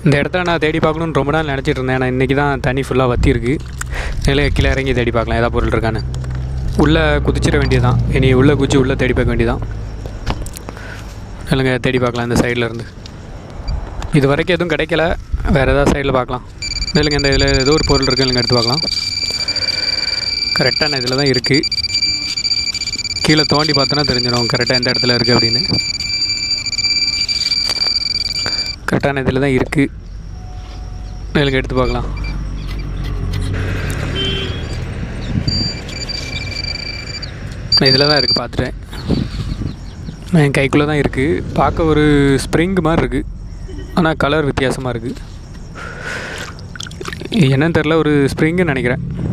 இந்த இடத்துல நான் தேடி பார்க்கணுன்னு ரொம்ப நாள் நினச்சிட்டு இருந்தேன் நான் இன்றைக்கி தான் தண்ணி ஃபுல்லாக வற்றிருக்கு நிலைய கீழே இறங்கி தேடி பார்க்கலாம் ஏதாவது பொருள் இருக்கான்னு உள்ளே குதிச்சிட வேண்டியதுதான் இனி உள்ளே குதிச்சு உள்ளே தேடி பார்க்க வேண்டியதான் இல்லைங்க தேடி பார்க்கலாம் இந்த சைடில் இருந்து இது வரைக்கும் எதுவும் கிடைக்கல வேறு ஏதாவது சைடில் பார்க்கலாம் இல்லைங்க இந்த இதில் ஏதோ ஒரு பொருள் இருக்குது இல்லைங்க எடுத்து பார்க்கலாம் கரெக்டான இதில் தான் இருக்குது கீழே தோண்டி பார்த்தோன்னா தெரிஞ்சிடும் கரெக்டாக எந்த இடத்துல இருக்குது அப்படின்னு கரெக்டான இதில் தான் இருக்குது இல்லைங்க எடுத்து பார்க்கலாம் நான் இதில் தான் இருக்குது பார்த்துட்டேன் நான் என் கைக்குள்ளே தான் இருக்குது பார்க்க ஒரு ஸ்ப்ரிங் மாதிரி இருக்குது ஆனால் கலர் வித்தியாசமாக இருக்குது என்னன்னு தெரில ஒரு ஸ்ப்ரிங்குன்னு நினைக்கிறேன்